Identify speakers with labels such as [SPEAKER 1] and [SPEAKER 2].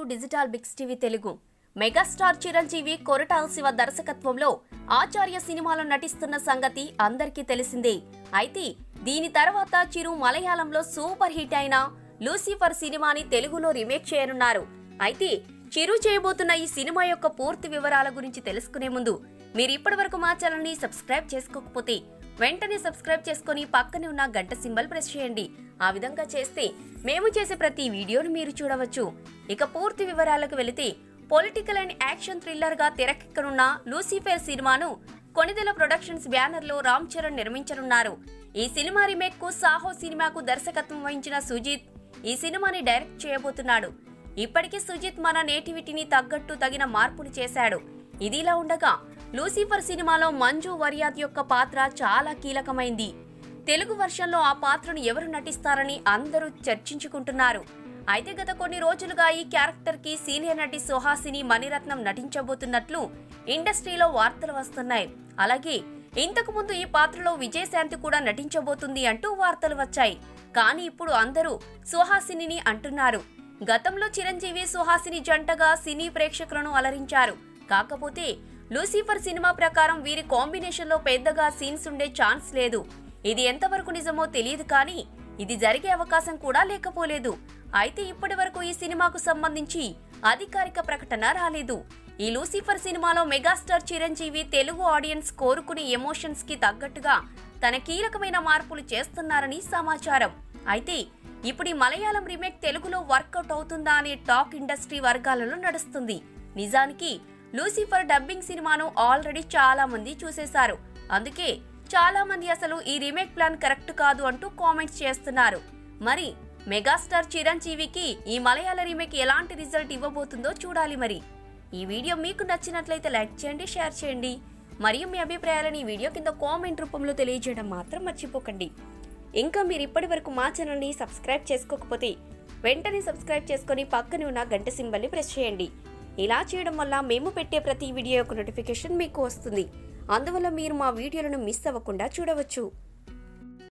[SPEAKER 1] digital Bigs TV Telugu megastar Chiranjeevi Koratala Siva దర్శకత్వంలో ఆచార్య సినిమాలో నటిస్తున్న సంగతి అందరికీ తెలిసిందే అయితే దీని తర్వాత చిరు మలయాళంలో సూపర్ హిట్ అయిన లూసిఫర్ సినిమాని తెలుగులో రీమేక్ చేయనున్నారు అయితే చిరు చేయబోతున్న ఈ సినిమా యొక్క పూర్తి వివరాల గురించి తెలుసుకునే ముందు మీరు ఇప్పటివరకు మా ఛానల్ని సబ్స్క్రైబ్ చేసుకోకపోతే వెంటనే సబ్స్క్రైబ్ చేసుకొని పక్కనే ఉన్న గంట సింబల్ ప్రెస్ చేయండి ఆ విధంగా చేస్తే మేము చేసే ప్రతి వీడియోను మీరు చూడవచ్చు ఇక పూర్తి వివరాలకు వెళితే పొలిటికల్ అండ్ యాక్షన్ థ్రిల్లర్ గా తెరకెక్కనున్న లూసిఫర్ సినిమాను కొనిదెల ప్రొడక్షన్స్ బ్యానర్ లో రామ్ చరణ్ నిర్మించనున్నారు ఈ సినిమా రీమేక్ కు సాహో సినిమాకు దర్శకత్వం వహించిన సుజిత్ ఈ సినిమాని డైరెక్ట్ చేయబోతున్నాడు ఇప్పటికే సుజిత్ మన నేటివిటీని తగ్గట్టు తగిన మార్పులు చేశాడు ఇదిలా ఉండగా లూసిఫర్ సినిమాలో మంజు వరియాద్ యొక్క పాత్ర చాలా కీలకమైంది తెలుగు వర్షన్లో ఆ పాత్రను ఎవరు నటిస్తారని అందరూ చర్చించుకుంటున్నారు అయితే గత కొన్ని రోజులుగా ఈ క్యారెక్టర్ కి సీనియర్ నటి సుహాసిని మణిరత్నం నటించబోతున్నట్లు ఇండస్ట్రీలో వార్తలు వస్తున్నాయి అలాగే ఇంతకు ముందు ఈ పాత్రలో విజయశాంతి కూడా నటించబోతుంది అంటూ వార్తలు వచ్చాయి కానీ ఇప్పుడు అందరూ సుహాసినిని అంటున్నారు గతంలో చిరంజీవి సుహాసిని జంటగా సినీ ప్రేక్షకులను అలరించారు కాకపోతే లూసిఫర్ సినిమా ప్రకారం వీరి కాంబినేషన్ లో పెద్దగా సీన్స్ ఉండే ఛాన్స్ లేదు ఇది ఎంతవరకు నిజమో తెలియదు కానీ ఇది జరిగే అవకాశం కూడా లేకపోలేదు అయితే ఇప్పటి వరకు ఈ సినిమాకు సంబంధించి అధికారిక ప్రకటన రాలేదు ఈ లూసిఫర్ సినిమాలో మెగాస్టార్ చిరంజీవి తెలుగు ఆడియన్స్ కోరుకునే ఎమోషన్స్ కి తగ్గట్టుగా తన కీలకమైన మార్పులు చేస్తున్నారని సమాచారం అయితే ఇప్పుడు ఈ మలయాళం రీమేక్ తెలుగులో వర్కౌట్ అవుతుందా అనే టాక్ ఇండస్ట్రీ వర్గాలలో నడుస్తుంది నిజానికి లూసిఫర్ డబ్బింగ్ సినిమాను ఆల్రెడీ చాలా మంది చూసేశారు అందుకే చాలా మంది అసలు ఈ రీమేక్ ప్లాన్ కరెక్ట్ కాదు అంటూ కామెంట్స్ చేస్తున్నారు మరి మెగాస్టార్ చిరంజీవికి ఈ మలయాళ రీమేక్ ఎలాంటి రిజల్ట్ ఇవ్వబోతుందో చూడాలి మరి ఈ వీడియో మీకు నచ్చినట్లయితే లైక్ చేయండి షేర్ చేయండి మరియు మీ అభిప్రాయాలను ఈ వీడియో కింద కామెంట్ రూపంలో తెలియజేయడం మాత్రం మర్చిపోకండి ఇంకా మీరు ఇప్పటి వరకు మా ఛానల్ని సబ్స్క్రైబ్ చేసుకోకపోతే వెంటనే సబ్స్క్రైబ్ చేసుకొని పక్కనే ఉన్న గంట సింబల్ని ప్రెస్ చేయండి ఇలా చేయడం వల్ల మేము పెట్టే ప్రతి వీడియో యొక్క నోటిఫికేషన్ మీకు వస్తుంది అందువల్ల మీరు మా వీడియోలను మిస్ అవ్వకుండా చూడవచ్చు